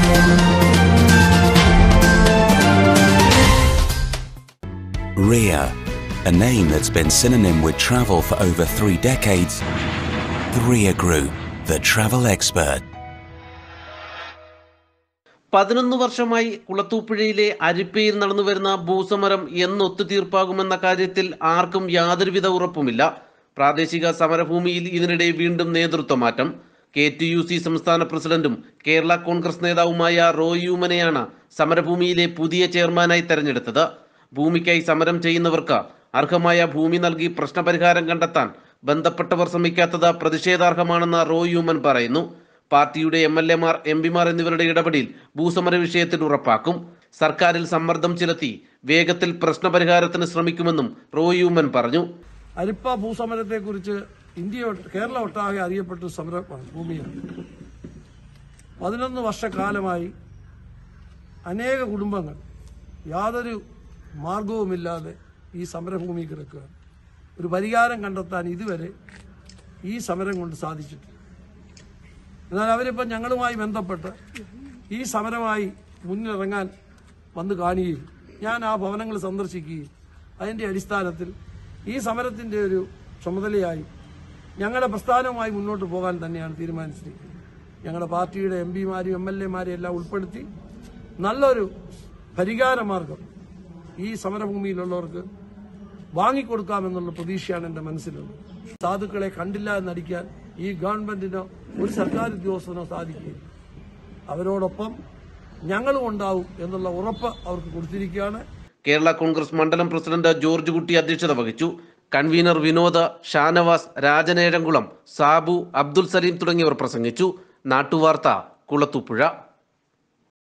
RIA, a name that's been synonym with travel for over three decades. The RIA Group, the travel expert. പതിനൊന്ന് വർഷമായി കുളത്തൂപ്പുഴയിലെ അരിപ്പയിൽ നടന്നുവരുന്ന ഭൂസമരം എന്നൊത്തുതീർപ്പാകുമെന്ന കാര്യത്തിൽ ആർക്കും യാതൊരുവിധ ഉറപ്പുമില്ല പ്രാദേശിക സമരഭൂമിയിൽ ഇതിനിടെ വീണ്ടും നേതൃത്വ മാറ്റം കെ ടി യു സി സംസ്ഥാന പ്രസിഡന്റും കേരള കോൺഗ്രസ് നേതാവുമായ റോയ് യൂമനെയാണ് സമരഭൂമിയിലെ പുതിയ ചെയർമാനായി തെരഞ്ഞെടുത്തത് ഭൂമിക്കായി സമരം ചെയ്യുന്നവർക്ക് അർഹമായ ഭൂമി നൽകി പ്രശ്നപരിഹാരം കണ്ടെത്താൻ ബന്ധപ്പെട്ടവർ ശ്രമിക്കാത്തത് പ്രതിഷേധാർഹമാണെന്ന് റോയ് യൂമൻ പറയുന്നു പാർട്ടിയുടെ എം എൽ എമാർ എം പിമാർ എന്നിവരുടെ ഇടപെടൽ ഭൂസമര വിഷയത്തിൽ ഉറപ്പാക്കും സർക്കാരിൽ സമ്മർദ്ദം ചെലുത്തി വേഗത്തിൽ പ്രശ്നപരിഹാരത്തിന് ശ്രമിക്കുമെന്നും റോയ് യൂമൻ പറഞ്ഞു അരിപ്പ ഭൂസമരത്തെക്കുറിച്ച് ഇന്ത്യ ഒട്ട് കേരള ഒട്ടാകെ അറിയപ്പെട്ട സമരമാണ് ഭൂമിയാണ് പതിനൊന്ന് വർഷക്കാലമായി അനേക കുടുംബങ്ങൾ യാതൊരു മാർഗവുമില്ലാതെ ഈ സമരഭൂമി കിടക്കുകയാണ് ഒരു പരിഹാരം കണ്ടെത്താൻ ഇതുവരെ ഈ സമരം കൊണ്ട് സാധിച്ചിട്ടില്ല എന്നാൽ അവരിപ്പം ഞങ്ങളുമായി ബന്ധപ്പെട്ട് ഈ സമരമായി മുന്നിറങ്ങാൻ വന്ന് കാണുകയും ഞാൻ ആ ഭവനങ്ങൾ സന്ദർശിക്കുകയും അതിന്റെ അടിസ്ഥാനത്തിൽ ഈ സമരത്തിന്റെ ഒരു ചുമതലയായി ഞങ്ങളുടെ പ്രസ്ഥാനവുമായി മുന്നോട്ട് പോകാൻ തന്നെയാണ് തീരുമാനിച്ചിരിക്കുന്നത് ഞങ്ങളുടെ പാർട്ടിയുടെ എം പിമാരും എം എൽ എമാരെയും എല്ലാം ഉൾപ്പെടുത്തി നല്ലൊരു പരിഹാര മാർഗം ഈ സമരഭൂമിയിലുള്ളവർക്ക് വാങ്ങിക്കൊടുക്കാമെന്നുള്ള പ്രതീക്ഷയാണ് എന്റെ മനസ്സിലുള്ളത് സാധുക്കളെ കണ്ടില്ല എന്നടിക്കാൻ ഈ ഗവൺമെന്റിനോ ഒരു സർക്കാർ ഉദ്യോഗസ്ഥനോ സാധിക്കുകയില്ല അവരോടൊപ്പം ഞങ്ങളും ഉണ്ടാവും എന്നുള്ള ഉറപ്പ് അവർക്ക് കൊടുത്തിരിക്കുകയാണ് കേരള കോൺഗ്രസ് മണ്ഡലം പ്രസിഡന്റ് ജോർജ് കുട്ടി അധ്യക്ഷത വഹിച്ചു കൺവീനർ വിനോദ് ഷാനവാസ് രാജനേഴംകുളം സാബു അബ്ദുൽ സലീം തുടങ്ങിയവർ പ്രസംഗിച്ചു നാട്ടുവാർത്ത കുളത്തൂപ്പുഴ